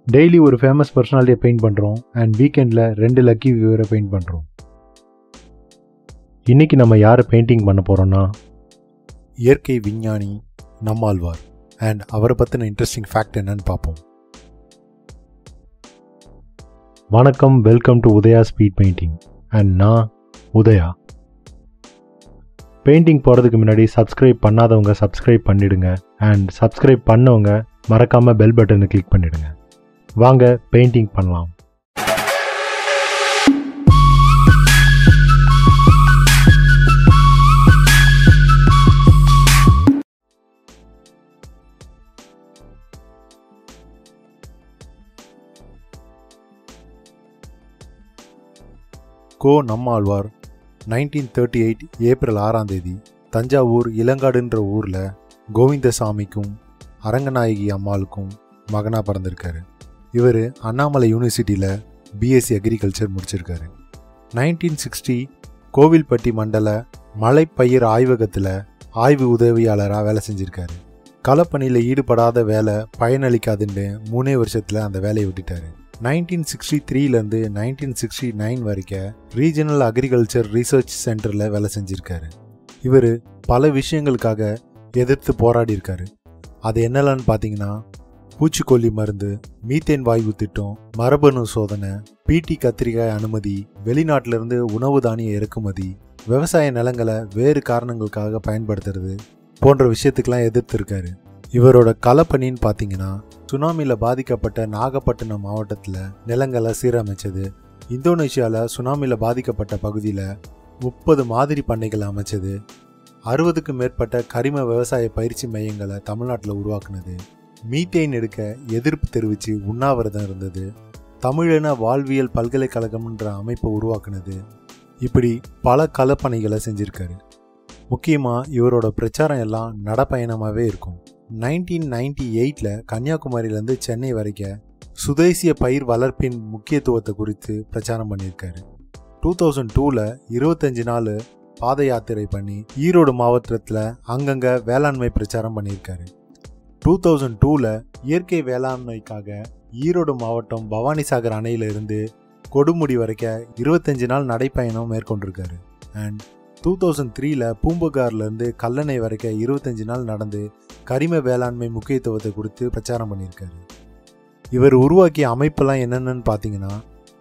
daily ஒரு famous பர்சனாலிட்டியை paint பண்ணுறோம் அண்ட் வீக்கெண்டில் ரெண்டு லக்கி வியூவரை பெயிண்ட் பண்ணுறோம் இன்றைக்கி நம்ம யாரை பெயிண்டிங் பண்ண போகிறோன்னா இயற்கை விஞ்ஞானி நம்மாழ்வார் அண்ட் அவரை பற்றின இன்ட்ரெஸ்டிங் ஃபேக்ட் என்னன்னு பார்ப்போம் வணக்கம் welcome to Udaya speed painting and நான் உதயா பெயிண்டிங் போகிறதுக்கு முன்னாடி சப்ஸ்கிரைப் பண்ணாதவங்க சப்ஸ்கிரைப் பண்ணிடுங்க அண்ட் சப்ஸ்கிரைப் பண்ணவங்க மறக்காமல் பெல் பட்டனை கிளிக் பண்ணிடுங்க வாங்க பெயிண்டிங் பண்ணலாம் கோ Nammalvar nineteen thirty eight April ஆறாம் தேதி தஞ்சாவூர் இளங்காடுன்ற ஊரில் கோவிந்தசாமிக்கும் அரங்கநாயகி அம்மாளுக்கும் மகனாக பிறந்திருக்காரு இவர் அண்ணாமலை யூனிவர்சிட்டியில் பிஎஸ்சி அக்ரிகல்ச்சர் முடிச்சிருக்காரு நைன்டீன் சிக்ஸ்டி கோவில்பட்டி மண்டல மலைப்பயிர் ஆய்வகத்தில் ஆய்வு உதவியாளராக வேலை செஞ்சிருக்காரு களப்பணியில் ஈடுபடாத வேலை பயனளிக்காதுன்னு மூணே வருஷத்தில் அந்த வேலையை விட்டுட்டாரு நைன்டீன் சிக்ஸ்டி த்ரீலேருந்து நைன்டீன் சிக்ஸ்டி நைன் வரைக்கும் ரீஜனல் அக்ரிகல்ச்சர் ரிசர்ச் சென்டரில் வேலை செஞ்சுருக்காரு இவர் பல விஷயங்களுக்காக எதிர்த்து போராடி இருக்காரு அது என்னலான்னு பார்த்தீங்கன்னா பூச்சிக்கொல்லி மருந்து மீத்தேன் வாயு திட்டம் மரபணு சோதனை பிடி கத்திரிக்காய் அனுமதி வெளிநாட்டிலிருந்து உணவு தானிய இறக்குமதி விவசாய நிலங்களை வேறு காரணங்களுக்காக பயன்படுத்துறது போன்ற விஷயத்துக்கெல்லாம் எதிர்த்து இருக்காரு இவரோட களப்பணின்னு பார்த்தீங்கன்னா சுனாமியில் பாதிக்கப்பட்ட நாகப்பட்டினம் மாவட்டத்தில் நிலங்களை சீரமைச்சது இந்தோனேஷியாவில் சுனாமியில் பாதிக்கப்பட்ட பகுதியில் முப்பது மாதிரி பண்ணைகளை அமைச்சது அறுபதுக்கும் மேற்பட்ட கரிம விவசாய பயிற்சி மையங்களை தமிழ்நாட்டில் உருவாக்குனது மீத்தேன் எடுக்க எதிர்ப்பு தெரிவித்து உண்ணாவிரதம் இருந்தது தமிழின வாழ்வியல் பல்கலைக்கழகம்ன்ற அமைப்பை உருவாக்குனது இப்படி பல களப்பணிகளை செஞ்சிருக்காரு முக்கியமாக இவரோட பிரச்சாரம் எல்லாம் நடப்பயணமாகவே இருக்கும் நைன்டீன் நைன்டி எயிட்டில் கன்னியாகுமரியிலேருந்து சென்னை வரைக்கும் சுதேசிய பயிர் வளர்ப்பின் முக்கியத்துவத்தை குறித்து பிரச்சாரம் பண்ணியிருக்காரு டூ தௌசண்ட் டூவில் இருபத்தஞ்சு நாள் பாத யாத்திரை பண்ணி ஈரோடு மாவட்டத்தில் அங்கங்கே வேளாண்மை பிரச்சாரம் பண்ணியிருக்காரு டூ தௌசண்ட் டூவில் இயற்கை வேளாண்மைக்காக ஈரோடு மாவட்டம் பவானிசாகர் அணையிலிருந்து கொடுமுடி வரைக்கும் இருபத்தஞ்சு நாள் நடைப்பயணம் மேற்கொண்டிருக்காரு அண்ட் டூ தௌசண்ட் த்ரீல பூம்புகார்லேருந்து கல்லணை வரைக்கும் இருபத்தஞ்சு நாள் நடந்து கரிம வேளாண்மை முக்கியத்துவத்தை குறித்து பிரச்சாரம் பண்ணியிருக்காரு இவர் உருவாக்கிய அமைப்பெல்லாம் என்னென்னு பார்த்தீங்கன்னா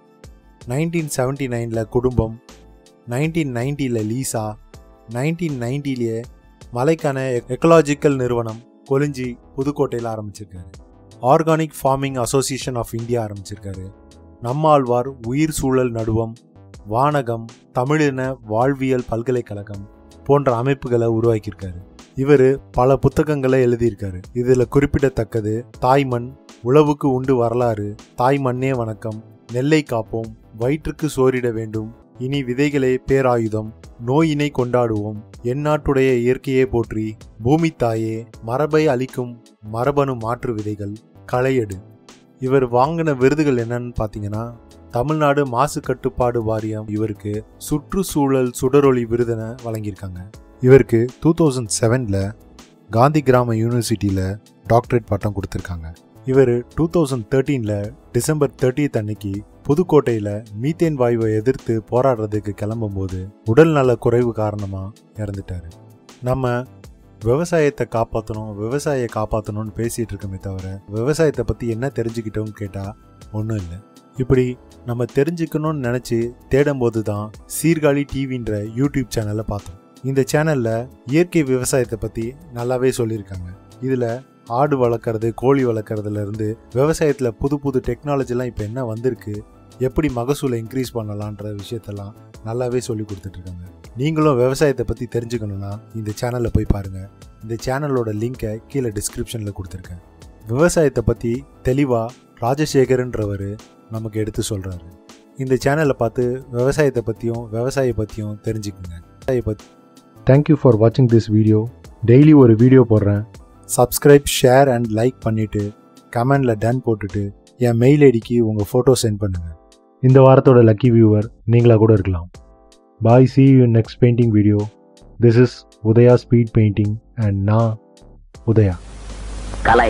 நைன்டீன் செவன்டி நைனில் குடும்பம் நைன்டீன் நைன்ட்டியில் லீசா நைன்டீன் நைன்ட்டிலேயே மலைக்கான எக்கலாஜிக்கல் நிறுவனம் கொலிஞ்சி புதுக்கோட்டையில் ஆரம்பிச்சிருக்காரு organic farming association of India ஆரம்பிச்சிருக்காரு நம்மாழ்வார் உயிர் சூழல் நடுவம் வானகம் தமிழின வாழ்வியல் பல்கலைக்கழகம் போன்ற அமைப்புகளை உருவாக்கியிருக்காரு இவர் பல புத்தகங்களை எழுதியிருக்காரு இதில் குறிப்பிடத்தக்கது தாய்மண் உழவுக்கு உண்டு வரலாறு தாய் மண்ணே வணக்கம் நெல்லை காப்போம் வயிற்றுக்கு சோறிட வேண்டும் இனி விதைகளே பேராயுதம் நோயினை கொண்டாடுவோம் எந்நாட்டுடைய இயற்கையே போற்றி பூமி தாயே மரபை அளிக்கும் மரபணு மாற்று விதைகள் களையடு இவர் வாங்கின விருதுகள் என்னன்னு பார்த்தீங்கன்னா தமிழ்நாடு மாசு கட்டுப்பாடு வாரியம் இவருக்கு சுற்றுச்சூழல் சுடரொளி விருதினை வழங்கியிருக்காங்க இவருக்கு டூ தௌசண்ட் செவனில் காந்தி கிராம யூனிவர்சிட்டியில் டாக்டரேட் பட்டம் கொடுத்துருக்காங்க இவர் டூ தௌசண்ட் தேர்ட்டீனில் டிசம்பர் தேர்ட்டியத் அன்னைக்கு புதுக்கோட்டையில் மீத்தேன் வாயுவை எதிர்த்து போராடுறதுக்கு கிளம்பும்போது உடல் நல குறைவு காரணமாக இறந்துட்டார் நம்ம விவசாயத்தை காப்பாற்றணும் விவசாயியை காப்பாற்றணும்னு பேசிகிட்டு இருக்கோமே தவிர விவசாயத்தை பற்றி என்ன தெரிஞ்சுக்கிட்டோம்னு கேட்டால் ஒன்றும் இல்லை இப்படி நம்ம தெரிஞ்சுக்கணும்னு நினச்சி தேடும்போது தான் சீர்காழி டிவின்ற யூடியூப் சேனலை பார்த்தோம் இந்த சேனலில் இயற்கை விவசாயத்தை பற்றி நல்லாவே சொல்லியிருக்காங்க இதில் ஆடு வளர்க்குறது கோழி வளர்க்குறதுலேருந்து விவசாயத்தில் புது புது டெக்னாலஜிலாம் இப்போ என்ன வந்திருக்கு எப்படி மகசூலை இன்க்ரீஸ் பண்ணலான்ற விஷயத்தெல்லாம் நல்லாவே சொல்லி கொடுத்துட்ருக்காங்க நீங்களும் விவசாயத்தை பற்றி தெரிஞ்சுக்கணுன்னா இந்த சேனலில் போய் பாருங்கள் இந்த சேனலோட லிங்கை கீழே டிஸ்கிரிப்ஷனில் கொடுத்துருக்கேன் விவசாயத்தை பற்றி தெளிவாக ராஜசேகரன்றவர் நமக்கு எடுத்து சொல்கிறாரு இந்த சேனலை பார்த்து விவசாயத்தை பற்றியும் விவசாய பற்றியும் தெரிஞ்சுக்குங்க விவசாய பற்றி தேங்க்யூ ஃபார் வாட்சிங் திஸ் வீடியோ டெய்லி ஒரு வீடியோ போடுறேன் சப்ஸ்கிரைப் ஷேர் அண்ட் லைக் பண்ணிவிட்டு கமெண்டில் டன் போட்டுட்டு என் மெயில் ஐடிக்கு உங்கள் ஃபோட்டோ சென்ட் பண்ணுங்கள் இந்த வாரத்தோட லக்கி வியூவர் நீங்களாக கூட இருக்கலாம் bye see you next painting video this is Udaya speed painting and நான் உதயா கலை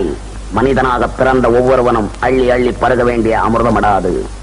மனிதனாக பிறந்த ஒவ்வொருவனும் அள்ளி அள்ளி பருக வேண்டிய அமிர்தமடாது